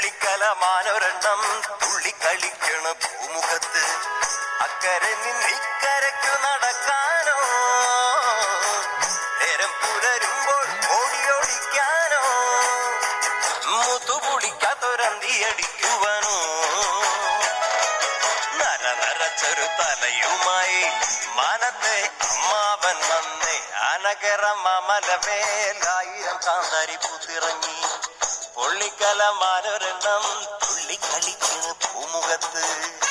പുള്ളിക്കലമാനൊരെണ്ണം തുള്ളിക്കളിക്കണ പൂമുഖത്ത് അക്കരെ നിന്നിക്കരയ്ക്കു നടക്കാനോ നേരം പുലരുമ്പോൾ ഓടിയോടിക്കാനോ മുത്തുപുളിക്കാത്തൊരന്തി അടിക്കുവാനോ നര നരച്ചൊരു തലയുമായി മാനത്തെ അമ്മാവൻ വന്നേ അനകര മമലമേലായിരം കാന്താരി പൂത്തിറങ്ങി പൊള്ളിക്കല മാനൊരെണ്ണം തുള്ളിക്കളിക്കണ പൂമുഖത്ത്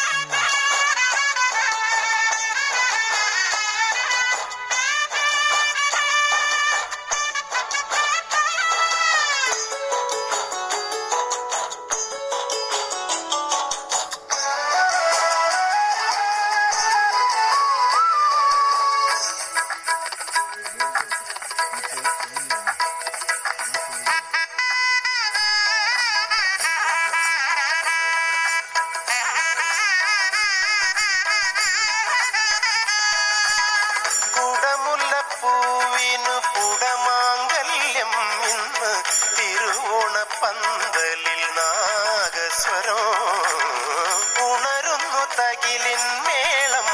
കുടമുല്ലപ്പൂവിനു കുടമാംഗല്യം ഇന്ന് തിരുവോണപ്പന്തലിൽ നാഗസ്വരോ ഉണരുന്നു തകിലിൻ മേളം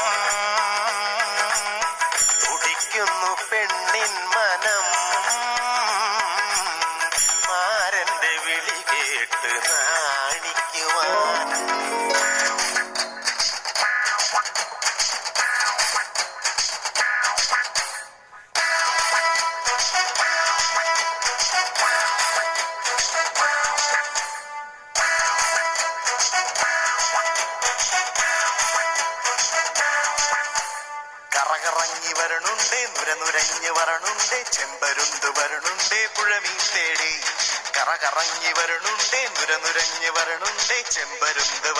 തുടിക്കുന്നു പെണ്ണിൻ മനം മാരന്റെ വിളി കേട്ട് നാണിക്കുവാൻ കറകറങ്ങി വരണുണ്ട് നുരനുരഞ്ഞ് വരണുണ്ട് ചെമ്പരുന്ത് വരണുണ്ട് പുഴമീ തേടി കറകറങ്ങി വരണുണ്ട് നുരനുരഞ്ഞ് വരണുണ്ട് ചെമ്പരുന്ത്